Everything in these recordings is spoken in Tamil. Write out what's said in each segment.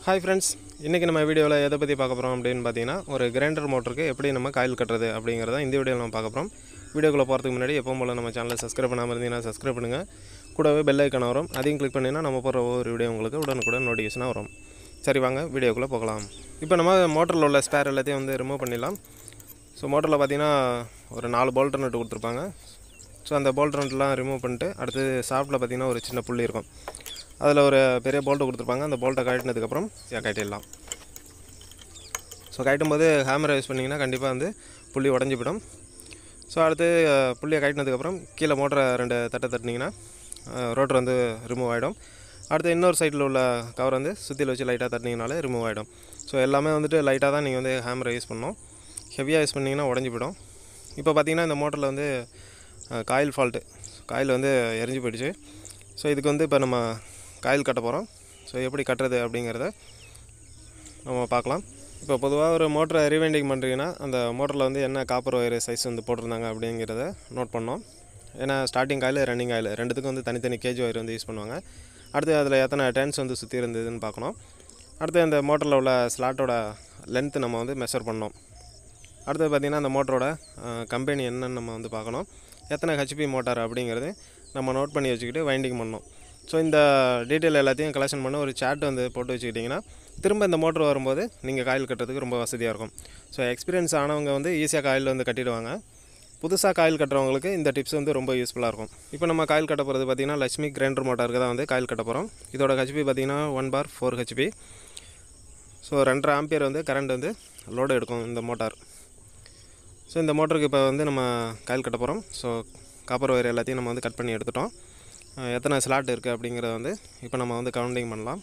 ஹாய் ஃப்ரெண்ட்ஸ் இன்றைக்கி நம்ம வீடியோவில் எதை பற்றி பார்க்க போகிறோம் அப்படின்னு பார்த்தீங்கன்னா ஒரு கிரைண்டர் மோட்டருக்கு எப்படி நம்ம காயில் கட்டுறது அப்படிங்கிறத இந்த வீடியோவில் நம்ம பார்க்க போகிறோம் வீடியோக்குள்ளே போகிறதுக்கு முன்னாடி எப்பவும் போல் நம்ம சேனலை சப்ஸ்கிரைப் பண்ணாமல் இருந்தீங்கன்னா சப்ஸ்கிரைப் பண்ணுங்கள் கூடவே பெல் ஐக்கான வரும் அதையும் கிளிக் பண்ணிங்கன்னா நம்ம போகிற ஒவ்வொரு வீடியோ உங்களுக்கு உடனுக்குடன் நோட்டிஃபிகேஷனாக வரும் சரி வாங்க வீடியோக்குள்ளே போகலாம் இப்போ நம்ம மோட்டரில் உள்ள ஸ்பேர் எல்லாத்தையும் வந்து ரிமூவ் பண்ணிடலாம் ஸோ மோட்டரில் பார்த்தீங்கன்னா ஒரு நாலு போல்ட் நட்டு கொடுத்துருப்பாங்க ஸோ அந்த போல்ட் நட்டுலாம் ரிமூவ் பண்ணிட்டு அடுத்து ஷாஃப்ட்டில் பார்த்தீங்கன்னா ஒரு சின்ன புள்ளி இருக்கும் அதில் ஒரு பெரிய போல்ட்டு கொடுத்துருப்பாங்க அந்த போல்ட்டை கட்டினதுக்கப்புறம் கட்டிடலாம் ஸோ கட்டும் போது ஹேமரை யூஸ் பண்ணிங்கன்னா கண்டிப்பாக வந்து புள்ளி உடஞ்சி போயிடும் ஸோ அடுத்து அஹ், புள்ளியை கட்டினதுக்கப்புறம் கீழே மோட்டரை ரெண்டு தட்டை தட்டினீங்கன்னா ரோட்டர் வந்து ரிமூவ் ஆகிடும் அடுத்து இன்னொரு சைடில் உள்ள கவர் வந்து சுற்றியில் வச்சு லைட்டாக தட்டினீங்கனாலே ரிமூவ் ஆகிடும் ஸோ எல்லாமே வந்துட்டு லைட்டாக தான் நீங்கள் வந்து ஹேமரை யூஸ் பண்ணணும் ஹெவியாக யூஸ் பண்ணிங்கன்னா உடஞ்சி போயிடும் இப்போ பார்த்தீங்கன்னா இந்த மோட்டரில் வந்து காயில் ஃபால்ட்டு காயில் வந்து எரிஞ்சு போயிடுச்சு ஸோ இதுக்கு வந்து இப்போ நம்ம காயில் கட்ட போகிறோம் ஸோ எப்படி கட்டுறது அப்படிங்கிறத நம்ம பார்க்கலாம் இப்போ பொதுவாக ஒரு மோட்டரை ரீவைண்டிங் பண்ணுறீங்கன்னா அந்த மோட்டரில் வந்து என்ன காப்பர் ஒயர் சைஸ் வந்து போட்டிருந்தாங்க அப்படிங்கிறத நோட் பண்ணோம் ஏன்னா ஸ்டார்டிங் காயில் ரன்னிங் ஆயில் ரெண்டுத்துக்கும் வந்து தனித்தனி கேஜ் ஒயர் வந்து யூஸ் பண்ணுவாங்க அடுத்து அதில் எத்தனை டென்ஸ் வந்து சுற்றி இருந்ததுன்னு பார்க்கணும் அடுத்து அந்த மோட்டரில் உள்ள ஸ்லாட்டோட லென்த்து நம்ம வந்து மெஷர் பண்ணோம் அடுத்தது பார்த்திங்கன்னா அந்த மோட்டரோட கம்பெனி என்னன்னு நம்ம வந்து பார்க்கணும் எத்தனை ஹெச்பி மோட்டார் அப்படிங்கிறது நம்ம நோட் பண்ணி வச்சுக்கிட்டு வைண்டிங் பண்ணோம் ஸோ இந்த டீட்டெயில் எல்லாத்தையும் கலெக்ஷன் பண்ண ஒரு சார்ட் வந்து போட்டு வச்சுக்கிட்டிங்கன்னா திரும்ப இந்த மோட்டர் வரும்போது நீங்கள் காயில் கட்டுறதுக்கு ரொம்ப வசதியாக இருக்கும் ஸோ எக்ஸ்பீரியன்ஸ் ஆனவங்க வந்து ஈஸியாக காயில் வந்து கட்டிடுவாங்க புதுசாக காயில் கட்டுறவங்களுக்கு இந்த டிப்ஸ் வந்து ரொம்ப யூஸ்ஃபுல்லாக இருக்கும் இப்போ நம்ம காயில் கட்ட போகிறது பார்த்திங்கன்னா லட்சுமி கிரைண்டர் மோட்டாருக்கு தான் வந்து காயில் கட்ட போகிறோம் இதோட ஹெச்பி பார்த்திங்கன்னா one bar four HP so ரெண்டரை ஆம்பியர் வந்து கரண்ட் வந்து லோடு எடுக்கும் இந்த மோட்டார் ஸோ இந்த மோட்டருக்கு இப்போ வந்து நம்ம காயில் கட்ட போகிறோம் ஸோ காப்பர் ஒயர் எல்லாத்தையும் நம்ம வந்து கட் பண்ணி எடுத்துட்டோம் அஹ் எத்தனை ஸ்லாட் இருக்குது அப்படிங்கிறத வந்து இப்போ நம்ம வந்து கவுண்டிங் பண்ணலாம்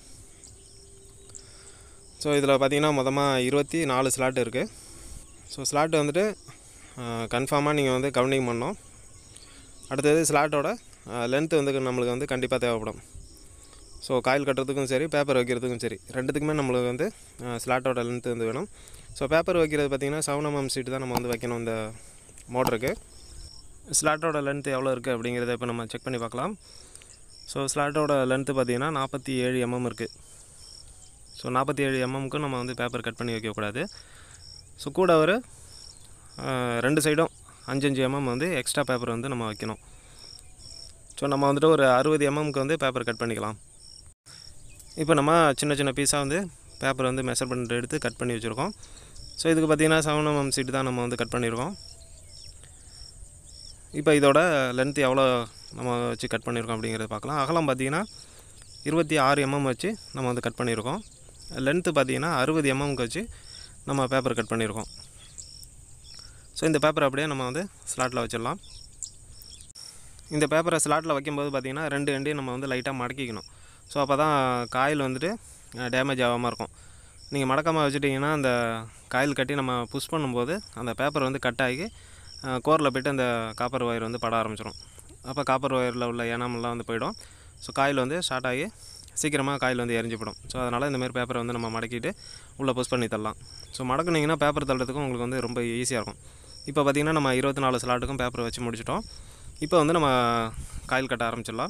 ஸோ இதில் பார்த்தீங்கன்னா மொத்தமாக இருபத்தி நாலு ஸ்லாட் இருக்குது ஸோ ஸ்லாட் வந்துட்டு கன்ஃபார்மாக நீங்கள் வந்து கவுண்டிங் பண்ணோம் அடுத்தது ஸ்லாட்டோட லென்த்து வந்து நம்மளுக்கு வந்து கண்டிப்பாக தேவைப்படும் ஸோ காயில் கட்டுறதுக்கும் சரி பேப்பர் வைக்கிறதுக்கும் சரி ரெண்டுத்துக்குமே நம்மளுக்கு வந்து ஸ்லாட்டோட லென்த்து வந்து வேணும் ஸோ பேப்பர் வைக்கிறது பார்த்திங்கன்னா செவன் எம்எம் சீட்டு தான் நம்ம வந்து வைக்கணும் இந்த மோட்டருக்கு ஸ்லாட்டோட லென்த்து எவ்வளோ இருக்குது அப்படிங்கிறத இப்போ நம்ம செக் பண்ணி பார்க்கலாம் ஸோ ஸ்லாட்டோட லென்த்து பார்த்திங்கன்னா நாற்பத்தி ஏழு எம்எம் இருக்குது ஸோ நாற்பத்தி ஏழு எம்எம்க்கு நம்ம வந்து பேப்பர் கட் பண்ணி வைக்கக்கூடாது ஸோ கூட ஒரு அஹ், ரெண்டு சைடும் அஞ்சு அஞ்சு எம்எம் வந்து எக்ஸ்ட்ரா பேப்பர் வந்து நம்ம வைக்கணும் ஸோ நம்ம வந்துட்டு ஒரு அறுபது எம்எம்க்கு வந்து பேப்பர் கட் பண்ணிக்கலாம் இப்போ நம்ம சின்ன சின்ன பீஸாக வந்து பேப்பர் வந்து மெஷர்மெண்ட் எடுத்து கட் பண்ணி வச்சுருக்கோம் ஸோ இதுக்கு பார்த்திங்கன்னா செவன் எம்எம் சீட்டு தான் நம்ம வந்து கட் பண்ணியிருக்கோம் இப்போ இதோட லென்த் எவ்வளோ நம்ம வச்சு கட் பண்ணியிருக்கோம் அப்படிங்கிறத பார்க்கலாம் அகலம் பார்த்திங்கன்னா இருபத்தி ஆறு எம்எம் வச்சு நம்ம வந்து கட் பண்ணியிருக்கோம் லென்த்து பார்த்திங்கன்னா அறுபது எம்எம்க்கு வச்சு நம்ம பேப்பர் கட் பண்ணியிருக்கோம் ஸோ இந்த பேப்பர் அப்படியே நம்ம வந்து ஸ்லாட்டில் வச்சிடலாம் இந்த பேப்பரை ஸ்லாட்டில் வைக்கும்போது பார்த்திங்கன்னா ரெண்டு எண்டையும் நம்ம வந்து லைட்டாக மடக்கிக்கணும் ஸோ அப்போ தான் காயில் வந்துட்டு டேமேஜ் ஆகாமல் இருக்கும் நீங்கள் மடக்காமல் வச்சுட்டிங்கன்னா அந்த காயில் கட்டி நம்ம புஷ் பண்ணும்போது அந்த பேப்பர் வந்து கட் ஆகி கோரில் போய்ட்டு அந்த காப்பர் ஒயர் வந்து பட ஆரம்பிச்சிடும் அப்போ காப்பர் ஒயரில் உள்ள எனாமெல்லாம் வந்து போயிடும் ஸோ காயில் வந்து ஸ்டார்ட் ஆகி சீக்கிரமாக காயில் வந்து எரிஞ்சு போயிடும் ஸோ அதனால் இந்தமாரி பேப்பரை வந்து நம்ம மடக்கிட்டு உள்ளே புஷ் பண்ணி தள்ளலாம் ஸோ மடக்குனிங்கன்னா பேப்பர் தள்ளுறதுக்கும் உங்களுக்கு வந்து ரொம்ப ஈஸியாக இருக்கும் இப்போ பார்த்திங்கன்னா நம்ம இருபத்தி நாலு ஸ்லாட்டுக்கும் பேப்பர் வச்சு முடிச்சிட்டோம் இப்போ வந்து நம்ம காயில் கட்ட ஆரம்பிச்சிடலாம்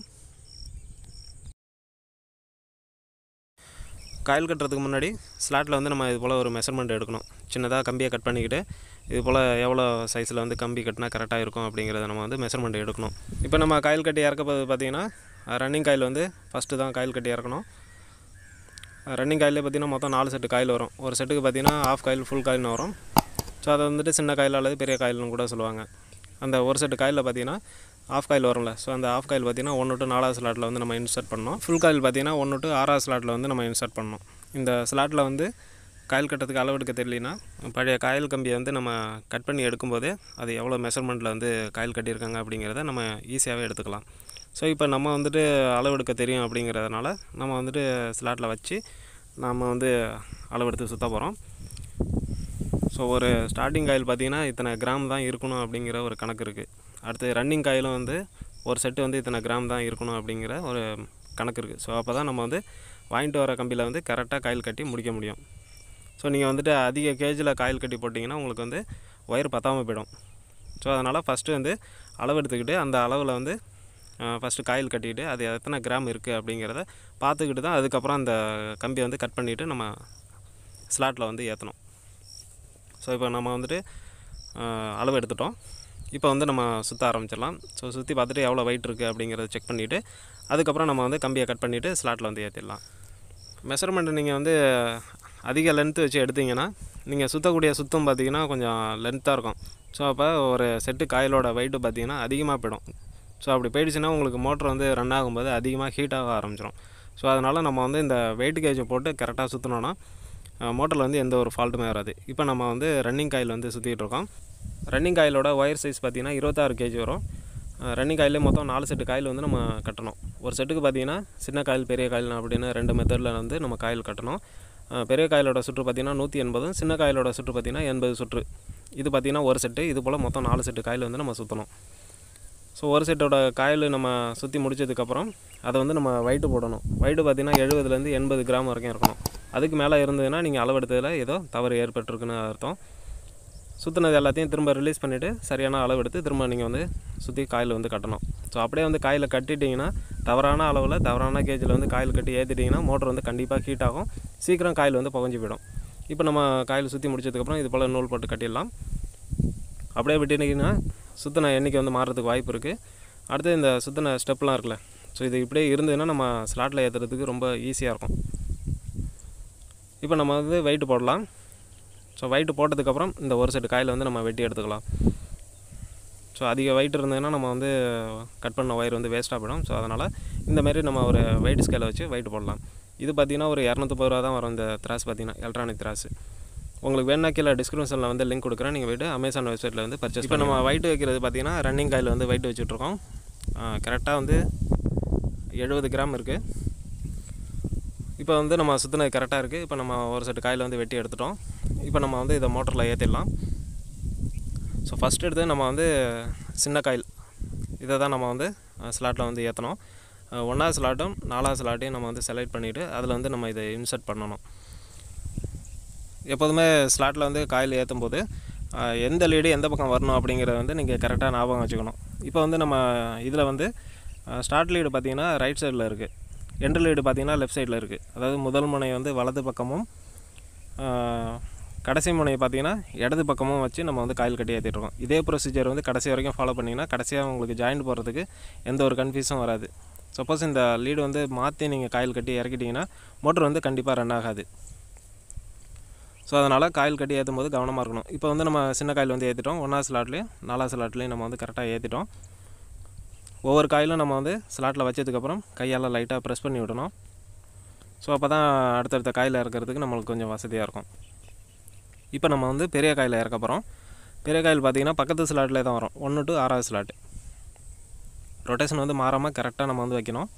காயில் கட்டுறதுக்கு முன்னாடி ஸ்லாட்டில் வந்து நம்ம இது போல் ஒரு மெஷர்மெண்ட் எடுக்கணும் சின்னதாக கம்பியை கட் பண்ணிக்கிட்டு இது போல் எவ்வளோ சைஸில் வந்து கம்பி கட்டினா கரெக்டாக இருக்கும் அப்படிங்கிறத நம்ம வந்து மெஷர்மெண்ட் எடுக்கணும் இப்போ நம்ம காயில் கட்டி இறக்க போது பார்த்திங்கன்னா ரன்னிங் காயில் வந்து ஃபஸ்ட்டு தான் காயில் கட்டி இறக்கணும் ரன்னிங் காயிலே பார்த்திங்கன்னா மொத்தம் நாலு செட்டு காயில் வரும் ஒரு செட்டுக்கு பார்த்திங்கன்னா ஆஃப் காயில் ஃபுல் காயில்னு வரும் ஸோ அதை வந்துட்டு சின்ன காயில் அல்லது பெரிய காயில்னு கூட சொல்லுவாங்க அந்த ஒரு செட்டு காயில் பார்த்தீங்கன்னா ஆஃப் காயில் வரும்ல ஸோ அந்த ஆஃப் காயில் பார்த்தீங்கன்னா ஒன்று டு நாலாவது ஸ்லாட்டில் வந்து நம்ம இன்சர்ட் பண்ணோம் ஃபுல் காயில் பார்த்தீங்கன்னா ஒன்று டு ஆறாவது ஸ்லாட்டில் வந்து நம்ம இன்சர்ட் பண்ணோம் இந்த ஸ்லாட்டில் வந்து காயில் கட்டுறதுக்கு அளவு எடுக்க தெரியலனா பழைய காயில் கம்பியை வந்து நம்ம கட் பண்ணி எடுக்கும்போதே அது எவ்வளோ மெஷர்மெண்ட்டில் வந்து காயில் கட்டியிருக்காங்க அப்படிங்கிறத நம்ம ஈஸியாகவே எடுத்துக்கலாம் ஸோ இப்போ நம்ம வந்துட்டு அளவு எடுக்க தெரியும் அப்படிங்கிறதுனால நம்ம வந்துட்டு ஸ்லாட்டில் வச்சு நம்ம வந்து அளவெடுத்து சுற்ற போகிறோம் ஸோ ஒரு ஸ்டார்டிங் காயில் பார்த்தீங்கன்னா இத்தனை கிராம் தான் இருக்கணும் அப்படிங்கிற ஒரு கணக்கு இருக்குது அடுத்து ரன்னிங் காயிலும் வந்து ஒரு செட்டு வந்து இத்தனை கிராம் தான் இருக்கணும் அப்படிங்கிற ஒரு கணக்கு இருக்குது ஸோ அப்போ தான் நம்ம வந்து வாங்கிட்டு வர கம்பியில் வந்து கரெக்டாக காயில் கட்டி முடிக்க முடியும் ஸோ நீங்கள் வந்துட்டு அதிக கேஜில் காயில் கட்டி போட்டிங்கன்னா உங்களுக்கு வந்து ஒயர் பத்தாமல் போயிடும் ஸோ அதனால் ஃபஸ்ட்டு வந்து அளவு எடுத்துக்கிட்டு அந்த அளவில் வந்து ஃபஸ்ட்டு காயில் கட்டிட்டு அது எத்தனை கிராம் இருக்குது அப்படிங்கிறத பார்த்துக்கிட்டு தான் அதுக்கப்புறம் அந்த கம்பியை வந்து கட் பண்ணிவிட்டு நம்ம ஸ்லாட்டில் வந்து ஏற்றணும் ஸோ இப்போ நம்ம வந்துட்டு ஆஹ், அளவு எடுத்துட்டோம் இப்போ வந்து நம்ம சுற்ற ஆரம்பிச்சிடலாம் ஸோ சுற்றி பார்த்துட்டு எவ்வளோ வெயிட் இருக்குது அப்படிங்கிறத செக் பண்ணிவிட்டு அதுக்கப்புறம் நம்ம வந்து கம்பியை கட் பண்ணிவிட்டு ஸ்லாட்டில் வந்து ஏற்றிடலாம் மெஷர்மெண்ட் நீங்கள் வந்து அதிக லென்த்து வச்சு எடுத்தீங்கன்னா நீங்கள் சுற்றக்கூடிய சுத்தம் பார்த்தீங்கன்னா கொஞ்சம் லென்த்தாக இருக்கும் ஸோ அப்போ ஒரு செட்டு காயிலோட வெயிட்டு பார்த்தீங்கன்னா அதிகமாக போயிடும் ஸோ அப்படி போயிடுச்சுன்னா உங்களுக்கு மோட்டர் வந்து ரன் ஆகும்போது அதிகமாக ஹீட் ஆக ஆரம்பிச்சிடும் ஸோ அதனால் நம்ம வந்து இந்த வெயிட் கேஜை போட்டு கரெக்டாக சுற்றினோன்னா மோட்டரில் வந்து எந்த ஒரு ஃபால்ட்டுமே வராது இப்போ நம்ம வந்து ரன்னிங் காயில் வந்து சுற்றிட்டு இருக்கோம் ரன்னிங் காயிலோட ஒயர் சைஸ் பார்த்தீங்கன்னா இருபத்தாறு கேஜி வரும் ரன்னிங் காயிலே மொத்தம் நாலு செட்டு காயில் வந்து நம்ம கட்டணும் ஒரு செட்டுக்கு பார்த்தீங்கன்னா சின்ன காயில் பெரிய காயில் அப்படின்னு ரெண்டு மெத்தடில் வந்து நம்ம காயில் கட்டணும் அஹ் பெரிய காயிலோட சுற்று பார்த்தீங்கன்னா நூற்றி எண்பதும் சின்ன காயிலோட சுற்று பார்த்தீங்கன்னா எண்பது சுற்று இது பார்த்தீங்கன்னா ஒரு செட்டு இது போல் மொத்தம் நாலு செட்டு காயில் வந்து நம்ம சுற்றணும் ஸோ ஒரு செட்டோட காயில் நம்ம சுற்றி முடிச்சதுக்கப்புறம் அதை வந்து நம்ம weight போடணும் weight பார்த்தீங்கன்னா எழுபதுலேருந்து எண்பது கிராம் வரைக்கும் இருக்கணும் அதுக்கு மேலே இருந்ததுன்னா நீங்கள் அளவெடுத்ததில் ஏதோ தவறு ஏற்பட்டிருக்குன்னு அர்த்தம் சுற்றினது எல்லாத்தையும் திரும்ப ரிலீஸ் பண்ணிவிட்டு சரியான அளவு எடுத்து திரும்ப நீங்கள் வந்து சுற்றி காயில் வந்து கட்டணும் ஸோ அப்படியே வந்து காயில் கட்டிட்டிங்கன்னா தவறான அளவில் தவறான கேஜில் வந்து காயில் கட்டி ஏற்றிட்டிங்கன்னா மோட்டர் வந்து கண்டிப்பாக ஹீட் ஆகும் சீக்கிரம் காயில் வந்து புகஞ்சு போயிடும் இப்போ நம்ம காயில் சுற்றி முடிச்சதுக்கப்புறம் இது போல் நூல் போட்டு கட்டிடலாம் அப்படியே விட்டுட்டிங்கன்னா சுற்றின எண்ணிக்கை வந்து மாறுறதுக்கு வாய்ப்பு இருக்குது அடுத்து இந்த சுற்றின ஸ்டெப்லாம் இருக்குல்ல ஸோ இது இப்படியே இருந்ததுன்னா நம்ம ஸ்லாட்டில் ஏற்றுறதுக்கு ரொம்ப ஈஸியாக இருக்கும் இப்போ நம்ம வந்து வெயிட் போடலாம் ஸோ வெயிட் போட்டதுக்கப்புறம் இந்த ஒரு செட்டு காயில் வந்து நம்ம வெட்டி எடுத்துக்கலாம் ஸோ அதிக வெயிட் இருந்ததுன்னா நம்ம வந்து கட் பண்ண ஒயர் வந்து வேஸ்ட்டாக போயிடும் ஸோ அதனால் இந்த மாதிரி நம்ம ஒரு வெயிட் ஸ்கேலை வச்சு வெயிட் போடலாம் இது பார்த்திங்கன்னா ஒரு இரநூத்தம்பது ரூபா தான் வரும் இந்த திராஸ் பார்த்தீங்கன்னா எலக்ட்ரானிக் திராஸ் உங்களுக்கு வேணா கீழே டிஸ்கிரிப்ஷனில் வந்து லிங்க் கொடுக்குறேன் நீங்கள் போய்ட்டு அமேசான் வெப்சைட்டில் வந்து பர்ச்சேஸ் இப்போ நம்ம வெயிட் வைக்கிறது பார்த்தீங்கன்னா ரன்னிங் காயில் வந்து வெயிட் வச்சுட்ருக்கோம் கரெக்டாக வந்து எழுபது கிராம் இருக்குது இப்போ வந்து நம்ம சுற்றினது கரெக்டாக இருக்குது இப்போ நம்ம ஒரு செட்டு காயில் வந்து வெட்டி எடுத்துட்டோம் இப்போ நம்ம வந்து இதை மோட்டரில் ஏற்றிடலாம் ஸோ ஃபஸ்ட் எடுத்து நம்ம வந்து சின்ன காயில் இதை தான் நம்ம வந்து ஸ்லாட்டில் வந்து ஏற்றணும் ஒன்றாவது ஸ்லாட்டும் நாலாவது ஸ்லாட்டையும் நம்ம வந்து செலக்ட் பண்ணிவிட்டு அதில் வந்து நம்ம இதை இன்சர்ட் பண்ணணும் எப்போதுமே ஸ்லாட்டில் வந்து காயில் ஏற்றும் போது அஹ், எந்த லீடு எந்த பக்கம் வரணும் அப்படிங்கிறத வந்து நீங்கள் கரெக்டாக ஞாபகம் வச்சுக்கணும் இப்போ வந்து நம்ம இதில் வந்து ஸ்டார்ட் லீடு பார்த்தீங்கன்னா ரைட் சைடில் இருக்குது எண்டு லீடு பார்த்தீங்கன்னா லெஃப்ட் சைடில் இருக்குது அதாவது முதல் முனை வந்து வலது பக்கமும் அஹ், கடைசி முனையை பார்த்தீங்கன்னா இடது பக்கமும் வச்சு நம்ம வந்து காயில் கட்டி ஏற்றிட்டுருக்கோம் இதே ப்ரொசீஜர் வந்து கடைசி வரைக்கும் ஃபாலோ பண்ணிங்கன்னா கடைசியாக உங்களுக்கு ஜாயிண்ட் போடுறதுக்கு எந்த ஒரு கன்ஃபியூஸும் வராது சப்போஸ் இந்த லீடு வந்து மாற்றி நீங்கள் காயில் கட்டி இறக்கிட்டிங்கன்னா மோட்டர் வந்து கண்டிப்பாக ரன் ஆகாது ஸோ அதனால் காயில் கட்டி ஏற்றும் போது கவனமாக இருக்கணும் இப்போ வந்து நம்ம சின்ன காயில் வந்து ஏற்றிட்டோம் ஒன்றாவது ஸ்லாட்லேயும் நாலாவது ஸ்லாட்லேயும் நம்ம வந்து கரெக்டாக ஏற்றிட்டோம் ஒவ்வொரு காயிலும் நம்ம வந்து ஸ்லாட்டில் வச்சதுக்கப்புறம் கையால் லைட்டாக ப்ரெஸ் பண்ணி விடணும் ஸோ அப்போ தான் அடுத்தடுத்த காயில் இறக்கிறதுக்கு நம்மளுக்கு கொஞ்சம் வசதியாக இருக்கும் இப்போ நம்ம வந்து பெரிய காயில் இறக்க போகிறோம் பெரிய காயில் பார்த்தீங்கன்னா பக்கத்து ஸ்லாட்லேயே தான் வரும் ஒன்று டு ஆறாவது ஸ்லாட்டு ரொட்டேஷன் வந்து மாறாமல் கரெக்டாக நம்ம வந்து வைக்கணும்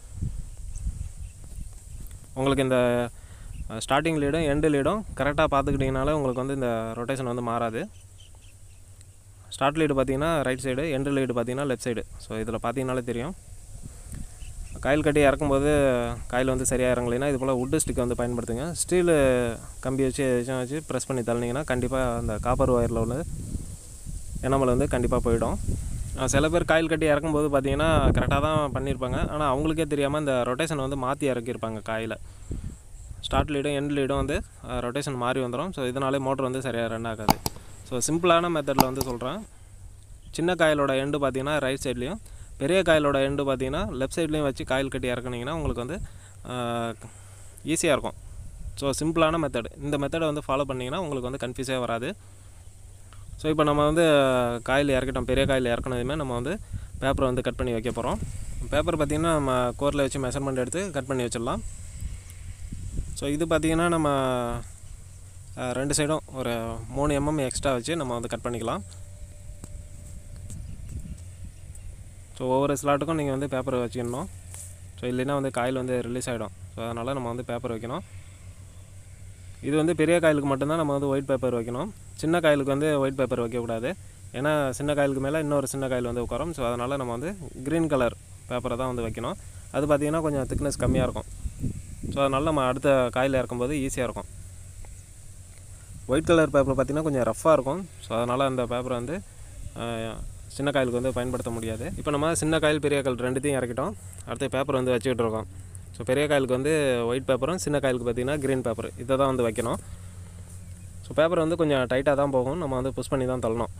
உங்களுக்கு இந்த ஸ்டார்டிங் லீடும் எண்டு லீடும் கரெக்டாக பார்த்துக்கிட்டிங்கனாலே உங்களுக்கு வந்து இந்த ரொட்டேஷன் வந்து மாறாது ஸ்டார்ட் லீடு பார்த்தீங்கன்னா ரைட் சைடு எண்டு லீடு பார்த்தீங்கன்னா லெஃப்ட் சைடு ஸோ இதில் பார்த்தீங்கனாலே தெரியும் காயில் கட்டி இறக்கும்போது காயில் வந்து சரியாக இறங்கலைன்னா இது போல் வுட்டு ஸ்டிக்கை வந்து பயன்படுத்துங்க ஸ்டீலு கம்பி வச்சு எதாச்சும் வச்சு ப்ரெஸ் பண்ணி தள்ளினீங்கன்னா கண்டிப்பாக அந்த காப்பர் ஒயரில் உள்ள எண்ணமல் வந்து கண்டிப்பாக போயிடும் அஹ் சில பேர் காயில் கட்டி இறக்கும்போது பார்த்தீங்கன்னா கரெக்டாக தான் பண்ணியிருப்பாங்க ஆனால் அவங்களுக்கே தெரியாமல் இந்த ரொட்டேஷன் வந்து மாற்றி இறக்கியிருப்பாங்க காயில் ஸ்டார்ட் லீடும் எண்ட் லீடும் வந்து ரொட்டேஷன் மாறி வந்துடும் ஸோ இதனாலே மோட்டர் வந்து சரியாக ரன் ஆகாது ஸோ சிம்பிளான மெத்தடில் வந்து சொல்கிறேன் சின்ன காயிலோட எண்டு பார்த்தீங்கன்னா ரைட் சைட்லேயும் பெரிய காயிலோட எண்டு பார்த்தீங்கன்னா லெஃப்ட் சைட்லேயும் வச்சு காயில் கட்டி இறக்குனீங்கன்னா உங்களுக்கு வந்து ஈஸியாக இருக்கும் ஸோ சிம்பிளான மெத்தட் இந்த மெத்தடை வந்து ஃபாலோ பண்ணிங்கன்னா உங்களுக்கு வந்து கன்ஃபியூஸே வராது ஸோ இப்போ நம்ம வந்து காயில் இறக்கிட்டோம் பெரிய காயில் இறக்குனதுமே நம்ம வந்து பேப்பரை வந்து கட் பண்ணி வைக்க போகிறோம் பேப்பர் பார்த்திங்கன்னா நம்ம கோரில் வச்சு மெஷர்மெண்ட் எடுத்து கட் பண்ணி வச்சிடலாம் ஸோ இது பார்த்திங்கன்னா நம்ம அஹ், ரெண்டு சைடும் ஒரு மூணு எம்எம் எக்ஸ்ட்ரா வச்சு நம்ம வந்து கட் பண்ணிக்கலாம் ஸோ ஒவ்வொரு ஸ்லாட்டுக்கும் நீங்கள் வந்து பேப்பர் வச்சுக்கணும் ஸோ இல்லைன்னா வந்து காயில் வந்து ரிலீஸ் ஆகிடும் ஸோ அதனால் நம்ம வந்து பேப்பர் வைக்கணும் இது வந்து பெரிய காயிலுக்கு மட்டும்தான் நம்ம வந்து ஒயிட் பேப்பர் வைக்கணும் சின்ன காயிலுக்கு வந்து ஒயிட் பேப்பர் வைக்கக்கூடாது ஏன்னா சின்ன காயிலுக்கு மேலே இன்னொரு சின்ன காயில் வந்து உட்காரும் ஸோ அதனால் நம்ம வந்து க்ரீன் கலர் பேப்பரை தான் வந்து வைக்கணும் அது பார்த்திங்கன்னா கொஞ்சம் திக்னஸ் கம்மியாக இருக்கும் ஸோ அதனால் நம்ம அடுத்த காயில் இறக்கும்போது ஈஸியாக இருக்கும் ஒயிட் கலர் பேப்பர் பார்த்திங்கன்னா கொஞ்சம் ரஃப்பாக இருக்கும் ஸோ அதனால் அந்த பேப்பரை வந்து சின்ன காயிலுக்கு வந்து பயன்படுத்த முடியாது இப்போ நம்ம சின்ன காயில் பெரிய காயில் ரெண்டுத்தையும் இறக்கிட்டோம் அடுத்து பேப்பர் வந்து வச்சுக்கிட்டு இருக்கோம் ஸோ பெரிய காயிலுக்கு வந்து ஒயிட் பேப்பரும் சின்ன காயிலுக்கு பார்த்திங்கன்னா க்ரீன் பேப்பர் இதை தான் வந்து வைக்கணும் ஸோ பேப்பர் வந்து கொஞ்சம் டைட்டாக தான் போகும் நம்ம வந்து புஷ் பண்ணி தான் தள்ளணும்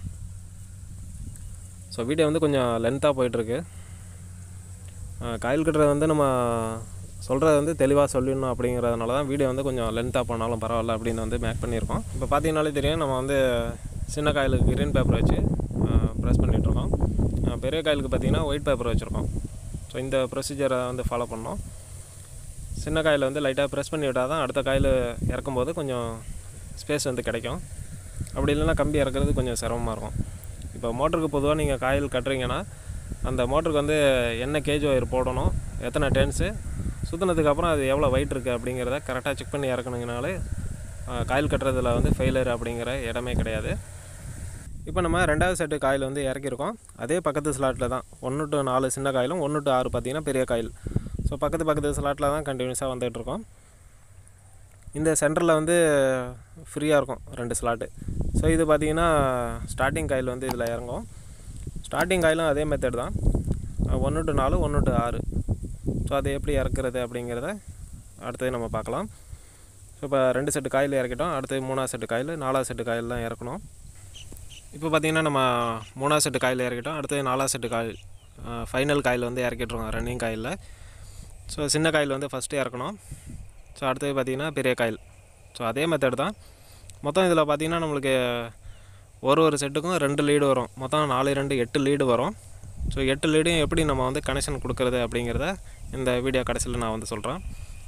ஸோ வீடியோ வந்து கொஞ்சம் லென்த்தாக போயிட்டுருக்கு காயில் கட்டுறது வந்து நம்ம சொல்கிறது வந்து தெளிவாக சொல்லிடணும் அப்படிங்கிறதுனால தான் வீடியோ வந்து கொஞ்சம் லென்த்தாக போனாலும் பரவாயில்ல அப்படின்னு வந்து மேக் பண்ணியிருக்கோம் இப்போ பார்த்தீங்கனாலே தெரியும் நம்ம வந்து சின்ன காயிலுக்கு கிரீன் பேப்பர் வச்சு ப்ரெஸ் பண்ணிகிட்ருக்கோம் பெரிய காயிலுக்கு பார்த்திங்கன்னா ஒயிட் பேப்பர் வச்சுருக்கோம் ஸோ இந்த ப்ரொசீஜரை வந்து ஃபாலோ பண்ணோம் சின்ன காயில் வந்து லைட்டாக ப்ரெஸ் பண்ணி விட்டால் தான் அடுத்த காயில் இறக்கும்போது கொஞ்சம் ஸ்பேஸ் வந்து கிடைக்கும் அப்படி இல்லைன்னா கம்பி இறக்குறது கொஞ்சம் சிரமமாக இருக்கும் இப்போ மோட்டருக்கு பொதுவாக நீங்கள் காயில் கட்டுறீங்கன்னா அந்த மோட்டருக்கு வந்து என்ன கேஜ் ஒயர் போடணும் எத்தனை டென்ஸு சுற்றினதுக்கு அப்புறம் அது எவ்வளோ வெயிட் இருக்குது அப்படிங்கிறத கரெக்டாக செக் பண்ணி இறக்குனீங்கனாலே காயில் கட்டுறதுல வந்து ஃபெயிலியர் அப்படிங்கிற இடமே கிடையாது இப்போ நம்ம ரெண்டாவது செட்டு காயில் வந்து இறக்கியிருக்கோம் அதே பக்கத்து ஸ்லாட்டில் தான் ஒன்று டு நாலு சின்ன காயிலும் ஒன்று டு ஆறு பார்த்திங்கன்னா பெரிய காயில் ஸோ பக்கத்து பக்கத்து ஸ்லாட்டில் தான் கண்டினியூஸாக வந்துகிட்ருக்கோம் இந்த சென்டரில் வந்து ஃப்ரீயாக இருக்கும் ரெண்டு ஸ்லாட்டு ஸோ இது பார்த்திங்கன்னா ஸ்டார்டிங் காயில் வந்து இதில் இறங்கும் ஸ்டார்டிங் காயிலும் அதே மெத்தட் தான் ஒன்று டு நாலு ஒன்று டு ஆறு ஸோ அதை எப்படி இறக்குறது அப்படிங்கிறத அடுத்தது நம்ம பார்க்கலாம் ஸோ இப்போ ரெண்டு செட்டு காயில் இறக்கிட்டோம் அடுத்து மூணாவது செட்டு காயில் நாலாவது செட்டு காயில் தான் இறக்கணும் இப்போ பார்த்திங்கன்னா நம்ம மூணாவது செட்டு காயில் இறக்கிட்டோம் அடுத்து நாலாவது செட்டு காயில் ஃபைனல் காயில் வந்து இறக்கிட்டுருக்கோம் ரன்னிங் காயில் ஸோ சின்ன காயில் வந்து ஃபஸ்ட்டு இறக்கணும் ஸோ அடுத்தது பார்த்திங்கன்னா பெரிய காயில் ஸோ அதே மெத்தட் தான் மொத்தம் இதில் பார்த்திங்கன்னா நம்மளுக்கு ஒரு ஒரு செட்டுக்கும் ரெண்டு லீடு வரும் மொத்தம் நாலு ரெண்டு எட்டு லீடு வரும் ஸோ எட்டு லீடையும் எப்படி நம்ம வந்து கனெக்ஷன் கொடுக்குறது அப்படிங்கிறத இந்த வீடியோ கடைசியில் நான் வந்து சொல்கிறேன்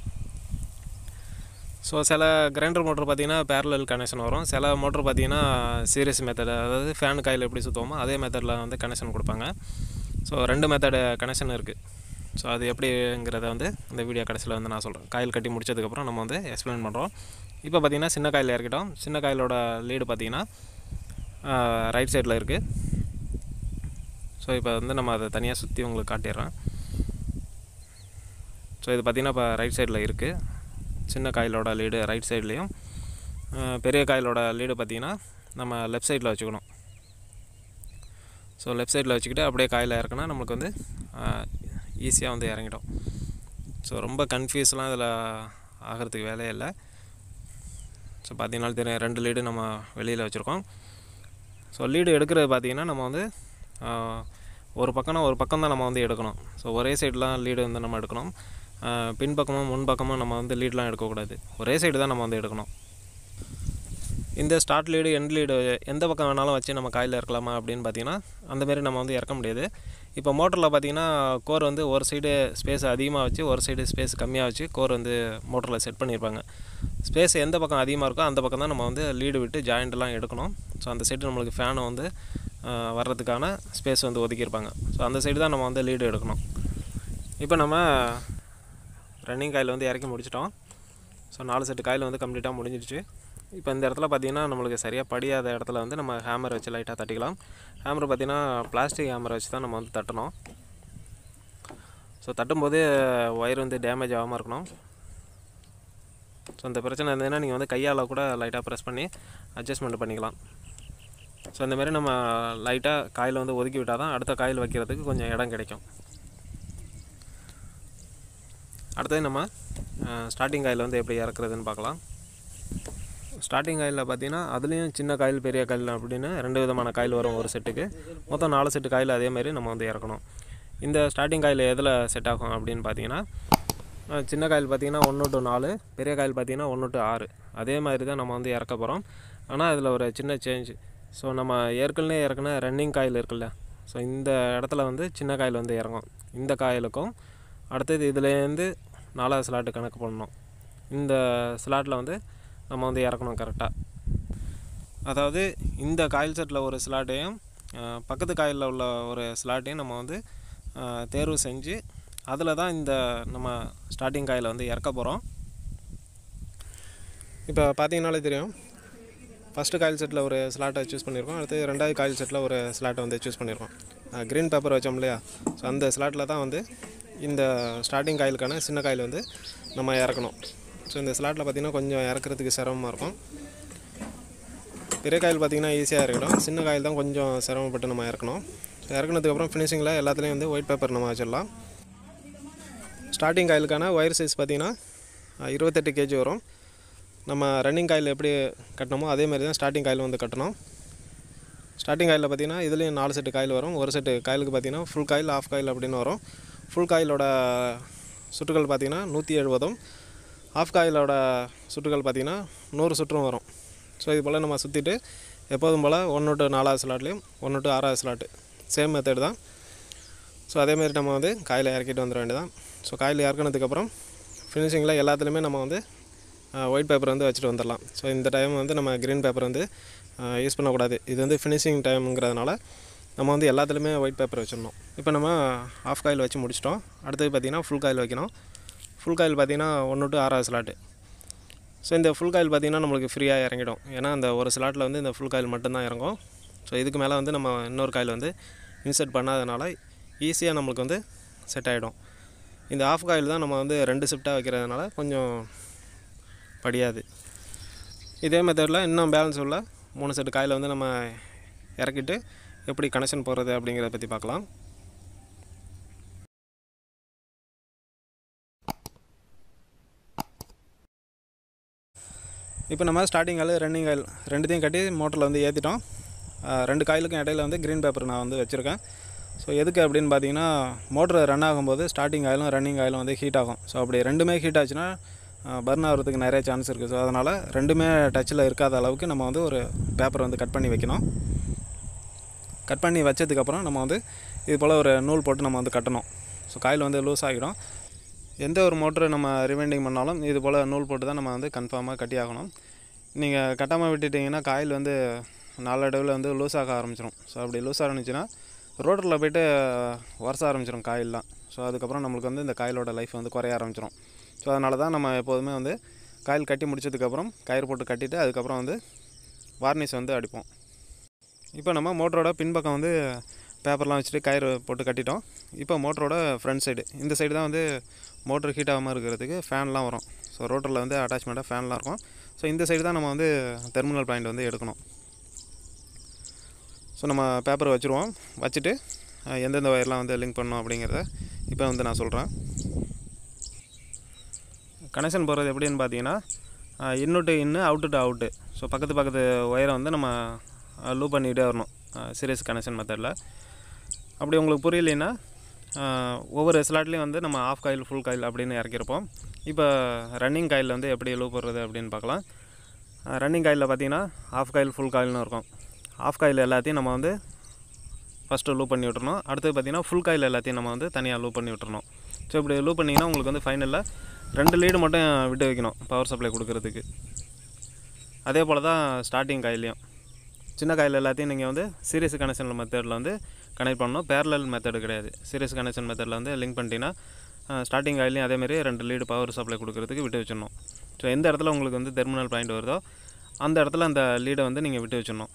ஸோ சில கிரைண்டர் மோட்ரு பார்த்திங்கன்னா பேரலல் கனெக்ஷன் வரும் சில மோட்ரு பார்த்திங்கன்னா சீரியஸ் மெத்தட் அதாவது ஃபேன் காயில் எப்படி சுற்றுவோமோ அதே மெத்தடில் வந்து கனெக்ஷன் கொடுப்பாங்க ஸோ ரெண்டு மெத்தடு கனெக்ஷன் இருக்குது ஸோ அது எப்படிங்கிறத வந்து இந்த வீடியோ கடைசியில் வந்து நான் சொல்கிறேன் காயில் கட்டி முடிச்சதுக்கப்புறம் நம்ம வந்து எக்ஸ்பிளைன் பண்ணுறோம் இப்போ பார்த்திங்கன்னா சின்ன காயில் இறக்கிட்டோம் சின்ன காயிலோட லீடு பார்த்திங்கன்னா ரைட் சைடில் இருக்குது ஸோ இப்போ வந்து நம்ம அதை தனியாக சுற்றி உங்களுக்கு காட்டிடுறேன் ஸோ இது பார்த்திங்கன்னா இப்போ ரைட் சைடில் இருக்குது சின்ன காயிலோட லீடு ரைட் சைட்லேயும் பெரிய காயிலோட லீடு பார்த்திங்கன்னா நம்ம லெஃப்ட் சைடில் வச்சுக்கணும் ஸோ லெஃப்ட் சைடில் வச்சுக்கிட்டு அப்படியே காயில் இறக்குனா நம்மளுக்கு வந்து ஈஸியாக வந்து இறங்கிடும் ஸோ ரொம்ப கன்ஃபியூஸ்லாம் இதில் ஆகிறதுக்கு வேலையே இல்லை ஸோ பார்த்தீங்கன்னா தெரியும் ரெண்டு லீடு நம்ம வெளியில் வச்சுருக்கோம் ஸோ லீடு எடுக்கிறது பார்த்திங்கன்னா நம்ம வந்து ஒரு பக்கம்னா ஒரு பக்கம் தான் நம்ம வந்து எடுக்கணும் ஸோ ஒரே சைட்லாம் லீடு வந்து நம்ம எடுக்கணும் பின்பக்கமும் முன்பக்கமும் நம்ம வந்து லீட்லாம் எடுக்கக்கூடாது ஒரே சைடு தான் நம்ம வந்து எடுக்கணும் இந்த ஸ்டார்ட் லீடு எண்ட் லீடு எந்த பக்கம் வேணாலும் வச்சு நம்ம காயில் இறக்கலாமா அப்படின்னு பார்த்தீங்கன்னா அந்தமாரி நம்ம வந்து இறக்க முடியாது இப்போ மோட்டரில் பார்த்தீங்கன்னா கோர் வந்து ஒரு சைடு ஸ்பேஸ் அதிகமாக வச்சு ஒரு சைடு ஸ்பேஸ் கம்மியாக வச்சு கோர் வந்து மோட்டரில் செட் பண்ணியிருப்பாங்க ஸ்பேஸ் எந்த பக்கம் அதிகமாக இருக்கோ அந்த பக்கம் தான் நம்ம வந்து லீடு விட்டு ஜாயிண்ட்லாம் எடுக்கணும் ஸோ அந்த சைடு நம்மளுக்கு ஃபேனை வந்து வர்றதுக்கான ஸ்பேஸ் வந்து ஒதுக்கியிருப்பாங்க ஸோ அந்த சைடு தான் நம்ம வந்து லீடு எடுக்கணும் இப்போ நம்ம ரன்னிங் காயில் வந்து இறக்கி முடிச்சிட்டோம் ஸோ நாலு செட்டு காயில் வந்து கம்ப்ளீட்டாக முடிஞ்சிடுச்சு இப்போ இந்த இடத்துல பார்த்திங்கன்னா நம்மளுக்கு சரியாக படியாத இடத்துல வந்து நம்ம ஹேமர் வச்சு லைட்டாக தட்டிக்கலாம் ஹேமர் பார்த்திங்கன்னா பிளாஸ்டிக் ஹேமரை வச்சு தான் நம்ம வந்து தட்டணும் ஸோ தட்டும்போது ஒயர் வந்து டேமேஜ் ஆகாமல் இருக்கணும் ஸோ இந்த பிரச்சனை இருந்ததுன்னா நீங்கள் வந்து கையால் கூட லைட்டாக ப்ரெஸ் பண்ணி அட்ஜஸ்ட்மெண்ட் பண்ணிக்கலாம் ஸோ இந்தமாரி நம்ம லைட்டாக காயில் வந்து ஒதுக்கி விட்டால் தான் அடுத்த காயில் வைக்கிறதுக்கு கொஞ்சம் இடம் கிடைக்கும் அடுத்தது நம்ம ஸ்டார்டிங் காயில் வந்து எப்படி இறக்குறதுன்னு பார்க்கலாம் ஸ்டார்டிங் காயில் பார்த்தீங்கன்னா அதுலேயும் சின்ன காயில் பெரிய காயில் அப்படின்னு ரெண்டு விதமான காயில் வரும் ஒரு செட்டுக்கு மொத்தம் நாலு செட்டு காயில் அதேமாரி நம்ம வந்து இறக்கணும் இந்த ஸ்டார்டிங் காயில் எதில் செட் ஆகும் அப்படின்னு பார்த்தீங்கன்னா சின்ன காயில் பார்த்திங்கன்னா ஒன்று டு நாலு பெரிய காயில் பார்த்திங்கன்னா ஒன்று டு ஆறு அதே மாதிரி தான் நம்ம வந்து இறக்க போகிறோம் ஆனால் அதில் ஒரு சின்ன சேஞ்ச் ஸோ நம்ம ஏற்கனவே இறக்குன ரன்னிங் காயில் இருக்குல்ல ஸோ இந்த இடத்துல வந்து சின்ன காயில் வந்து இறங்கும் இந்த காயிலுக்கும் அடுத்தது இதுலேருந்து நாலாவது ஸ்லாட்டு கணக்கு பண்ணணும் இந்த ஸ்லாட்டில் வந்து நம்ம வந்து இறக்கணும் கரெக்டாக அதாவது இந்த காயில் செட்டில் ஒரு ஸ்லாட்டையும் பக்கத்து காயிலில் உள்ள ஒரு ஸ்லாட்டையும் நம்ம வந்து தேர்வு செஞ்சு அதில் தான் இந்த நம்ம ஸ்டார்டிங் காயில் வந்து இறக்க போகிறோம் இப்போ பார்த்தீங்கனாலே தெரியும் ஃபஸ்ட்டு காயில் செட்டில் ஒரு ஸ்லாட்டை சூஸ் பண்ணியிருக்கோம் அடுத்து ரெண்டாவது காயில் செட்டில் ஒரு ஸ்லாட்டை வந்து சூஸ் பண்ணியிருக்கோம் க்ரீன் பேப்பர் வச்சோம் இல்லையா ஸோ அந்த ஸ்லாட்டில் தான் வந்து இந்த ஸ்டார்டிங் காயிலுக்கான சின்ன காயில் வந்து நம்ம இறக்கணும் ஸோ இந்த ஸ்லாட்டில் பார்த்திங்கன்னா கொஞ்சம் இறக்குறதுக்கு சிரமமாக இருக்கும் பெரிய காயில் பார்த்திங்கன்னா ஈஸியாக இருக்கணும் சின்ன காயில் தான் கொஞ்சம் சிரமப்பட்டு நம்ம இறக்கணும் ஸோ இறக்குனதுக்கப்புறம் ஃபினிஷிங்கில் எல்லாத்துலேயும் வந்து ஒயிட் பேப்பர் நம்ம வச்சிடலாம் ஸ்டார்டிங் காயிலுக்கான ஒயர் சைஸ் பார்த்திங்கன்னா அஹ், இருபத்தெட்டு கேஜி வரும் நம்ம ரன்னிங் காயில் எப்படி கட்டணுமோ அதே மாதிரி தான் ஸ்டார்டிங் காயில் வந்து கட்டணும் ஸ்டார்டிங் காயில் பார்த்தீங்கன்னா இதுலேயும் நாலு செட்டு காயில் வரும் ஒரு செட்டு காயிலுக்கு பார்த்தீங்கன்னா ஃபுல் காயில் ஆஃப் காயில் அப்படின்னு வரும் ஃபுல் காயிலோட சுற்றுகள் பார்த்தீங்கன்னா நூற்றி எழுபதும் ஆஃப் காயிலோட சுற்றுகள் பார்த்தீங்கன்னா நூறு சுற்றும் வரும் ஸோ இது போல் நம்ம சுற்றிட்டு எப்போதும் போல் ஒன்று டு நாலாவது ஸ்லாட்லேயும் ஒன்று டு ஆறாவது ஸ்லாட்டு சேம் மெத்தட் தான் ஸோ அதேமாரி நம்ம வந்து காயில் இறக்கிட்டு வந்துட வேண்டியதான் ஸோ காயில் இறக்குனதுக்கப்புறம் ஃபினிஷிங்கில் எல்லாத்துலேயுமே நம்ம வந்து ஒயிட் பேப்பர் வந்து வச்சுட்டு வந்துடலாம் ஸோ இந்த டைம் வந்து நம்ம க்ரீன் பேப்பர் வந்து யூஸ் பண்ணக்கூடாது இது வந்து ஃபினிஷிங் டைம்ங்கிறதுனால நம்ம வந்து எல்லாத்துலேயுமே ஒயிட் பேப்பர் வச்சிடணும் இப்போ நம்ம ஆஃப் காயில் வச்சு முடிச்சிட்டோம் அடுத்தது பார்த்திங்கன்னா ஃபுல் காயில் வைக்கணும் ஃபுல் காயில் பார்த்திங்கன்னா ஒன்று டு ஆறாவது ஸ்லாட்டு ஸோ இந்த ஃபுல் காயில் பார்த்திங்கன்னா நம்மளுக்கு ஃப்ரீயாக இறங்கிடும் ஏன்னா அந்த ஒரு ஸ்லாட்டில் வந்து இந்த ஃபுல் காயில் மட்டும்தான் இறங்கும் ஸோ இதுக்கு மேலே வந்து நம்ம இன்னொரு காயில் வந்து இன்சர்ட் பண்ணாதனால ஈஸியாக நம்மளுக்கு வந்து செட் ஆகிடும் இந்த ஆஃப் காயில் தான் நம்ம வந்து ரெண்டு ஷிஃப்டாக வைக்கிறதுனால கொஞ்சம் படியாது இதே மெத்தடில் இன்னும் பேலன்ஸ் உள்ள மூணு செட்டு காயில் வந்து நம்ம இறக்கிட்டு எப்படி கனெக்ஷன் போடுறது அப்படிங்கிறத பற்றி பார்க்கலாம் இப்போ நம்ம ஸ்டார்டிங் காயில் ரன்னிங் காயில் ரெண்டுத்தையும் கட்டி மோட்டரில் வந்து ஏற்றிட்டோம் ரெண்டு காயிலுக்கும் இடையில வந்து க்ரீன் பேப்பர் நான் வந்து வச்சுருக்கேன் ஸோ எதுக்கு அப்படின்னு பார்த்தீங்கன்னா மோட்ரு ரன் ஆகும்போது ஸ்டார்டிங் ஆயிலும் ரன்னிங் ஆயிலும் வந்து ஹீட் ஆகும் ஸோ அப்படி ரெண்டுமே ஹீட் ஆச்சுன்னா பர்ன் ஆகிறதுக்கு நிறைய சான்ஸ் இருக்குது ஸோ அதனால் ரெண்டுமே டச்சில் இருக்காத அளவுக்கு நம்ம வந்து ஒரு பேப்பர் வந்து கட் பண்ணி வைக்கணும் கட் பண்ணி வச்சதுக்கப்புறம் நம்ம வந்து இது போல் ஒரு நூல் போட்டு நம்ம வந்து கட்டணும் ஸோ காயில் வந்து லூஸ் ஆகிடும் எந்த ஒரு மோட்ரு நம்ம ரிவைண்டிங் பண்ணாலும் இது போல் நூல் போட்டு தான் நம்ம வந்து கன்ஃபார்மாக கட்டி ஆகணும் நீங்கள் கட்டாமல் விட்டுட்டிங்கன்னா காயில் வந்து நாளடைவில் வந்து லூஸ் ஆக ஆரம்பிச்சிடும் ஸோ அப்படி லூஸ் ஆரம்பிச்சுன்னா ரோட்டரில் போயிட்டு வரச ஆரம்பிச்சிடும் காயில்லாம் ஸோ அதுக்கப்புறம் நம்மளுக்கு வந்து இந்த காயிலோட லைஃப் வந்து குறைய ஆரம்பிச்சிடும் ஸோ அதனால தான் நம்ம எப்போதுமே வந்து காயில் கட்டி முடிச்சதுக்கப்புறம் கயிறு போட்டு கட்டிட்டு அதுக்கப்புறம் வந்து வார்னிஷ் வந்து அடிப்போம் இப்போ நம்ம மோட்டரோட பின்பக்கம் வந்து பேப்பர்லாம் வச்சுட்டு கயிறு போட்டு கட்டிட்டோம் இப்போ மோட்டரோட ஃப்ரண்ட் சைடு இந்த சைடு தான் வந்து மோட்ரு ஹீட் ஆகாமல் இருக்கிறதுக்கு ஃபேன்லாம் வரும் ஸோ ரோட்டரில் வந்து அட்டாச்மெண்ட்டாக ஃபேன்லாம் இருக்கும் ஸோ இந்த சைடு தான் நம்ம வந்து தெர்மினல் பாயிண்ட் வந்து எடுக்கணும் ஸோ நம்ம பேப்பர் வச்சுருவோம் வச்சுட்டு அஹ், எந்தெந்த ஒயர்லாம் வந்து லிங்க் பண்ணணும் அப்படிங்கிறத இப்போ வந்து நான் சொல்கிறேன் கனெக்ஷன் போடுறது எப்படின்னு பார்த்தீங்கன்னா இன்னு டு இன்னு அவுட்டு டு அவுட்டு ஸோ பக்கத்து பக்கத்து ஒயரை வந்து நம்ம லூப் பண்ணிக்கிட்டே வரணும் சீரியஸ் கனெக்ஷன் மெத்தடில் அப்படி உங்களுக்கு புரியலைன்னா ஆஹ், ஒவ்வொரு ஸ்லாட்லேயும் வந்து நம்ம ஆஃப் காயில் ஃபுல் காயில் அப்படின்னு இறக்கியிருப்போம் இப்போ ரன்னிங் காயில் வந்து எப்படி லூப் போடுறது அப்படின்னு பார்க்கலாம் ரன்னிங் காயிலில் பார்த்தீங்கன்னா ஆஃப் காயில் ஃபுல் காயில்னு இருக்கும் ஆஃப் காயில் எல்லாத்தையும் நம்ம வந்து ஃபஸ்ட்டு லூப் பண்ணி விட்டுறணும் அடுத்தது பார்த்தீங்கன்னா ஃபுல் காயில் எல்லாத்தையும் நம்ம வந்து தனியாக லூப் பண்ணி விட்டுறணும் ஸோ இப்படி லூப் பண்ணிங்கன்னா உங்களுக்கு வந்து ஃபைனலில் ரெண்டு லீடு மட்டும் விட்டு வைக்கணும் பவர் சப்ளை கொடுக்கறதுக்கு அதே போல் தான் ஸ்டார்டிங் காயிலையும் சின்ன காயில் எல்லாத்தையும் நீங்கள் வந்து சீரியஸ் கனெக்ஷன் மெத்தடில் வந்து கனெக்ட் பண்ணணும் பேரலல் மெத்தடு கிடையாது சீரியஸ் கனெக்ஷன் மெத்தடில் வந்து லிங்க் பண்ணிட்டீங்கன்னா ஸ்டார்டிங் காயிலையும் அதேமாரி ரெண்டு லீடு பவர் சப்ளை கொடுக்கறதுக்கு விட்டு வச்சிடணும் ஸோ எந்த இடத்துல உங்களுக்கு வந்து தெர்மினல் பாயிண்ட் வருதோ அந்த இடத்துல அந்த லீடை வந்து நீங்கள் விட்டு வச்சிடணும்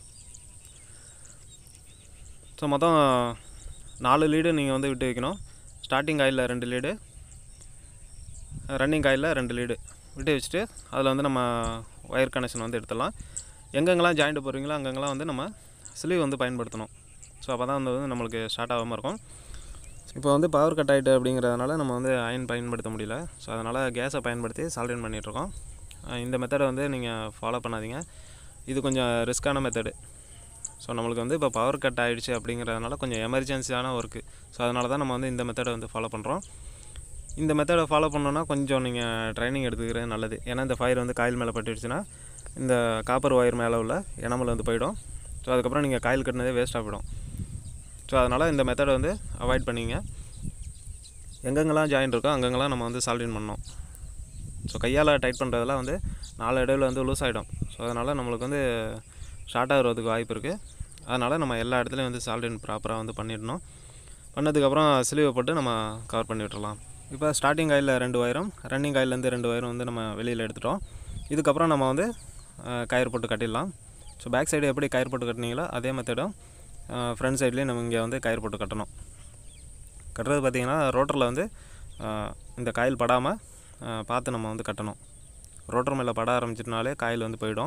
ஸோ மொத்தம் நாலு லீடு நீங்கள் வந்து விட்டு வைக்கணும் ஸ்டார்டிங் காயில் ரெண்டு லீடு ரன்னிங் காயில் ரெண்டு லீடு விட்டு வச்சுட்டு அதில் வந்து நம்ம ஒயர் கனெக்ஷன் வந்து எடுத்துடலாம் எங்கெங்கெல்லாம் ஜாயிண்ட் போடுறீங்களோ அங்கங்கெல்லாம் வந்து நம்ம ஸ்லீவ் வந்து பயன்படுத்தணும் ஸோ அப்போ தான் வந்து நம்மளுக்கு ஸ்டார்ட் ஆகாமல் இருக்கும் இப்போ வந்து பவர் கட் ஆகிட்டு அப்படிங்கிறதுனால நம்ம வந்து அயன் பயன்படுத்த முடியல ஸோ அதனால் கேஸை பயன்படுத்தி சால்டின் பண்ணிகிட்ருக்கோம் இந்த மெத்தடை வந்து நீங்கள் ஃபாலோ பண்ணாதீங்க இது கொஞ்சம் ரிஸ்க்கான மெத்தடு ஸோ நம்மளுக்கு வந்து இப்போ பவர் கட் ஆகிடுச்சு அப்படிங்கிறதுனால கொஞ்சம் எமர்ஜென்சியான ஒர்க்கு ஸோ அதனால தான் நம்ம வந்து இந்த மெத்தடை வந்து ஃபாலோ பண்ணுறோம் இந்த மெத்தடை ஃபாலோ பண்ணோன்னா கொஞ்சம் நீங்கள் ட்ரைனிங் எடுத்துக்கிறது நல்லது ஏன்னா இந்த ஃபயர் வந்து காயில் மேலே பட்டுடுச்சுன்னா இந்த காப்பர் ஒயர் மேலே உள்ள எனமல் வந்து போயிடும் ஸோ அதுக்கப்புறம் நீங்கள் காயில் கட்டினதே வேஸ்ட்டாக போயிடும் ஸோ அதனால் இந்த மெத்தடை வந்து அவாய்ட் பண்ணிங்க எங்கெங்கெல்லாம் ஜாயின் இருக்கோ அங்கங்கெல்லாம் நம்ம வந்து சால்டின் பண்ணோம் ஸோ கையால் டைட் பண்ணுறதெல்லாம் வந்து நாலு இடையில வந்து லூஸ் ஆகிடும் ஸோ அதனால் நம்மளுக்கு வந்து ஷார்ட் ஆகிறதுக்கு வாய்ப்பு இருக்குது அதனால் நம்ம எல்லா இடத்துலையும் வந்து சால்டின் ப்ராப்பராக வந்து பண்ணிடணும் பண்ணதுக்கப்புறம் ஸ்லீவை போட்டு நம்ம கவர் பண்ணி விட்டுறலாம் இப்போ ஸ்டார்டிங் காயில் ரெண்டு ஒயரும் ரன்னிங் காயிலேருந்து ரெண்டு ஒயரும் வந்து நம்ம வெளியில் எடுத்துட்டோம் இதுக்கப்புறம் நம்ம வந்து அஹ், கயிறு போட்டு கட்டிடலாம் ஸோ பேக் சைடு எப்படி கயிறு போட்டு கட்டினீங்களோ அதே மெத்தடும் ஃப்ரண்ட் சைட்லேயும் நம்ம இங்கே வந்து கயிறு போட்டு கட்டணும் கட்டுறது பார்த்திங்கன்னா ரோட்டரில் வந்து அஹ், இந்த காயில் படாமல் பார்த்து நம்ம வந்து கட்டணும் ரோட்டர் மேலே பட ஆரம்பிச்சிட்டனாலே காயில் வந்து போயிடும்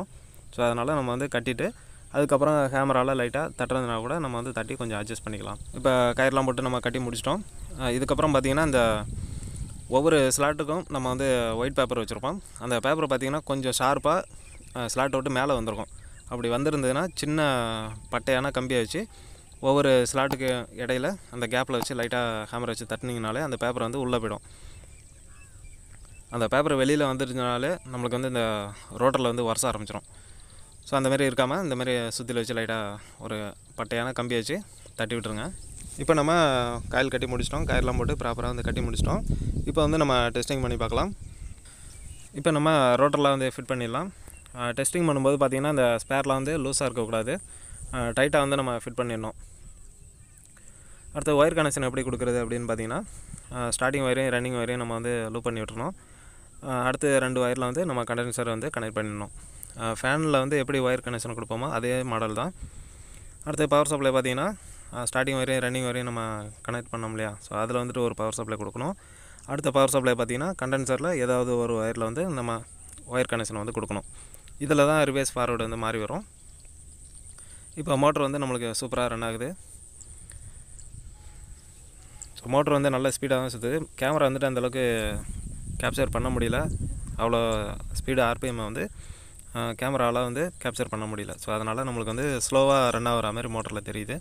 ஸோ அதனால் நம்ம வந்து கட்டிட்டு அதுக்கப்புறம் கேமராவில் லைட்டாக தட்டுறதுனா கூட நம்ம வந்து தட்டி கொஞ்சம் அட்ஜஸ்ட் பண்ணிக்கலாம் இப்போ கயிறுலாம் போட்டு நம்ம கட்டி முடிச்சிட்டோம் அஹ் இதுக்கப்புறம் பார்த்திங்கன்னா இந்த ஒவ்வொரு ஸ்லாட்டுக்கும் நம்ம வந்து ஒயிட் பேப்பர் வச்சுருப்போம் அந்த பேப்பரை பார்த்திங்கன்னா கொஞ்சம் ஷார்ப்பாக ஸ்லாட் விட்டு மேலே வந்திருக்கும் அப்படி வந்திருந்ததுன்னா சின்ன பட்டையான கம்பியை வச்சு ஒவ்வொரு ஸ்லாட்டுக்கு இடையில அந்த கேப்பில் வச்சு லைட்டாக ஹேமரை வச்சு தட்டினீங்கனாலே அந்த பேப்பர் வந்து உள்ளே போயிடும் அந்த பேப்பர் வெளியில் வந்துருச்சுனாலே நம்மளுக்கு வந்து இந்த ரோட்டரில் வந்து வரச ஆரம்பிச்சிடும் ஸோ அந்த மாதிரி இருக்காமல் இந்த மாதிரி சுற்றில வச்சு லைட்டாக ஒரு பட்டையான கம்பி வச்சு தட்டி விட்டுருங்க இப்போ நம்ம காயில் கட்டி முடிச்சிட்டோம் கயிறுலாம் போட்டு ப்ராப்பராக வந்து கட்டி முடிச்சிட்டோம் இப்போ வந்து நம்ம டெஸ்டிங் பண்ணி பார்க்கலாம் இப்போ நம்ம ரோட்டரில் வந்து ஃபிட் பண்ணிடலாம் டெஸ்டிங் பண்ணும்போது பார்த்திங்கன்னா இந்த ஸ்பேர்லாம் வந்து லூஸாக இருக்கக்கூடாது டைட்டாக வந்து நம்ம ஃபிட் பண்ணிடணும் அடுத்து ஒயர் கனெக்ஷன் எப்படி கொடுக்குறது அப்படின்னு பார்த்தீங்கன்னா ஸ்டார்டிங் ஒயரையும் ரன்னிங் ஒயரையும் நம்ம வந்து லூப் பண்ணி விட்டுறணும் அஹ் அடுத்து ரெண்டு ஒயரில் வந்து நம்ம கண்டென்சர் வந்து கனெக்ட் பண்ணிடணும் ஃபேனில் வந்து எப்படி ஒயர் கனெக்ஷன் கொடுப்போமோ அதே மாடல் தான் அடுத்து பவர் சப்ளை பார்த்தீங்கன்னா ஸ்டார்டிங் வரையும் ரன்னிங் வரையும் நம்ம கனெக்ட் பண்ணோம் இல்லையா ஸோ அதில் வந்துட்டு ஒரு பவர் சப்ளை கொடுக்கணும் அடுத்த பவர் சப்ளை பார்த்தீங்கன்னா கண்டென்சரில் ஏதாவது ஒரு ஒயரில் வந்து நம்ம ஒயர் கனெக்ஷன் வந்து கொடுக்கணும் இதில் தான் ரிவேஸ் ஃபார்வர்டு வந்து மாறி வரும் இப்போ மோட்டர் வந்து நம்மளுக்கு சூப்பராக ரன் ஆகுது ஸோ மோட்டர் வந்து நல்ல ஸ்பீடாக தான் சுற்றுது கேமரா வந்துட்டு அந்தளவுக்கு கேப்சர் பண்ண முடியல அவ்வளோ ஸ்பீடு ஆர்பிஎம் வந்து கேமராவில் வந்து கேப்சர் பண்ண முடியல ஸோ அதனால் நம்மளுக்கு வந்து ஸ்லோவாக ரன் ஆகிற மாதிரி மோட்டரில் தெரியுது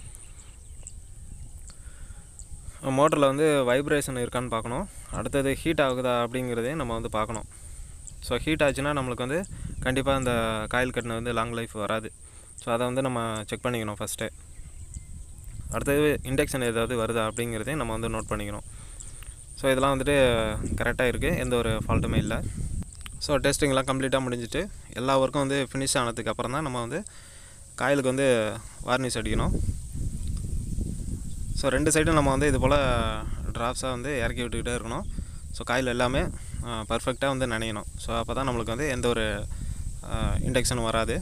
மோட்டரில் வந்து வைப்ரேஷன் இருக்கான்னு பார்க்கணும் அடுத்தது ஹீட் ஆகுதா அப்படிங்கிறதையும் நம்ம வந்து பார்க்கணும் ஸோ ஹீட் ஆச்சுன்னா நம்மளுக்கு வந்து கண்டிப்பாக அந்த காயில் கட்டின வந்து லாங் லைஃப் வராது ஸோ அதை வந்து நம்ம செக் பண்ணிக்கணும் ஃபஸ்ட்டே அடுத்தது இண்டக்ஷன் ஏதாவது வருதா அப்படிங்கிறதையும் நம்ம வந்து நோட் பண்ணிக்கணும் ஸோ இதெல்லாம் வந்துட்டு கரெக்டாக இருக்குது எந்த ஒரு ஃபால்ட்டுமே இல்லை ஸோ டெஸ்டிங்லாம் கம்ப்ளீட்டாக முடிஞ்சிட்டு எல்லா ஒர்க்கும் வந்து ஃபினிஷ் ஆனதுக்கு அப்புறம் தான் நம்ம வந்து காயிலுக்கு வந்து வார்னிஷ் அடிக்கணும் ஸோ ரெண்டு சைடும் நம்ம வந்து இது போல் ட்ராப்ஸாக வந்து இறக்கி விட்டுக்கிட்டே இருக்கணும் ஸோ காயில் எல்லாமே பர்ஃபெக்டாக வந்து நனையணும் ஸோ அப்போ தான் நம்மளுக்கு வந்து எந்த ஒரு இண்டக்ஷனும் வராது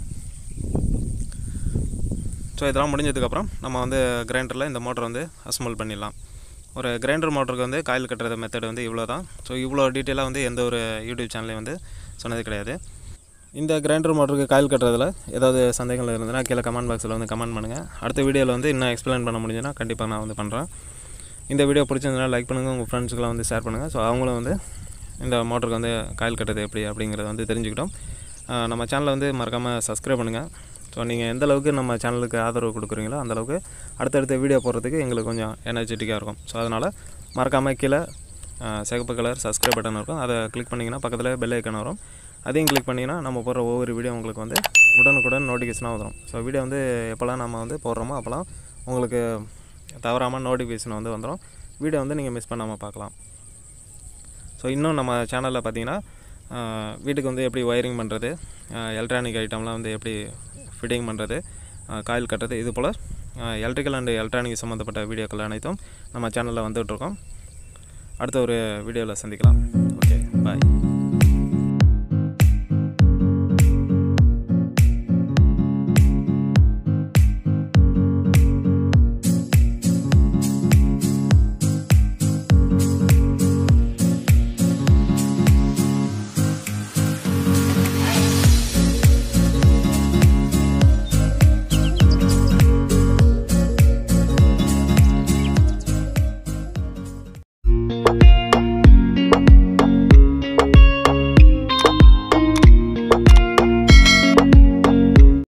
ஸோ இதெல்லாம் முடிஞ்சதுக்கப்புறம் நம்ம வந்து கிரைண்டரில் இந்த மோட்டர் வந்து அசம்பிள் பண்ணிடலாம் ஒரு கிரைண்டர் மோட்டருக்கு வந்து காயில் கட்டுறது மெத்தட் வந்து இவ்வளோ தான் ஸோ இவ்வளோ டீட்டெயிலாக வந்து எந்த ஒரு யூடியூப் சேனலையும் வந்து சொன்னது கிடையாது இந்த கிரைண்டர் மோட்டருக்கு காயில் கட்டுறதுல ஏதாவது சந்தேகங்கள் இருந்ததுன்னா கீழே கமெண்ட் பாக்ஸில் வந்து கமெண்ட் பண்ணுங்கள் அடுத்த வீடியோவில் வந்து இன்னும் எக்ஸ்பிளைன் பண்ண முடிஞ்சுன்னா கண்டிப்பாக நான் வந்து பண்ணுறேன் இந்த வீடியோ பிடிச்சிருந்ததுனா லைக் பண்ணுங்கள் உங்கள் ஃப்ரெண்ட்ஸுக்கெலாம் வந்து ஷேர் பண்ணுங்கள் ஸோ அவங்களும் வந்து இந்த மோட்டருக்கு வந்து காயில் கட்டுறது எப்படி அப்படிங்கிறத வந்து தெரிஞ்சுக்கிட்டோம் ஆஹ் நம்ம சேனலை வந்து மறக்காமல் சப்ஸ்கிரைப் பண்ணுங்கள் ஸோ நீங்கள் எந்த அளவுக்கு நம்ம சேனலுக்கு ஆதரவு கொடுக்குறீங்களோ அந்த அளவுக்கு அடுத்தடுத்த வீடியோ போடுறதுக்கு எங்களுக்கு கொஞ்சம் எனர்ஜெட்டிக்காக இருக்கும் ஸோ அதனால் மறக்காமல் கீழே ஆஹ் சிகப்பு கலர் சப்ஸ்கிரைப் பட்டன் இருக்கும் அதை கிளிக் பண்ணிங்கன்னா பக்கத்தில் பெல் ஐக்கன் வரும் அதையும் கிளிக் பண்ணிங்கன்னா நம்ம போடுற ஒவ்வொரு வீடியோ உங்களுக்கு வந்து உடனுக்குடன் நோட்டிஃபிகேஷனாக வரும் ஸோ வீடியோ வந்து எப்போல்லாம் நம்ம வந்து போடுறோமோ அப்போல்லாம் உங்களுக்கு தவறாமல் நோட்டிஃபிகேஷன் வந்து வந்துடும் வீடியோ வந்து நீங்கள் மிஸ் பண்ணாமல் பார்க்கலாம் ஸோ இன்னும் நம்ம சேனலில் பார்த்தீங்கன்னா ஆஹ் வீட்டுக்கு வந்து எப்படி ஒயரிங் பண்ணுறது எலக்ட்ரானிக் ஐட்டம்லாம் வந்து எப்படி ஃபிட்டிங் பண்ணுறது காயில் கட்டுறது இது போல் எலக்ட்ரிக்கல் அண்ட் எலக்ட்ரானிக் சம்மந்தப்பட்ட வீடியோக்கள் அனைத்தும் நம்ம சேனலில் வந்துகிட்ருக்கோம் அடுத்த ஒரு வீடியோவில் சந்திக்கலாம் ஓகே பாய்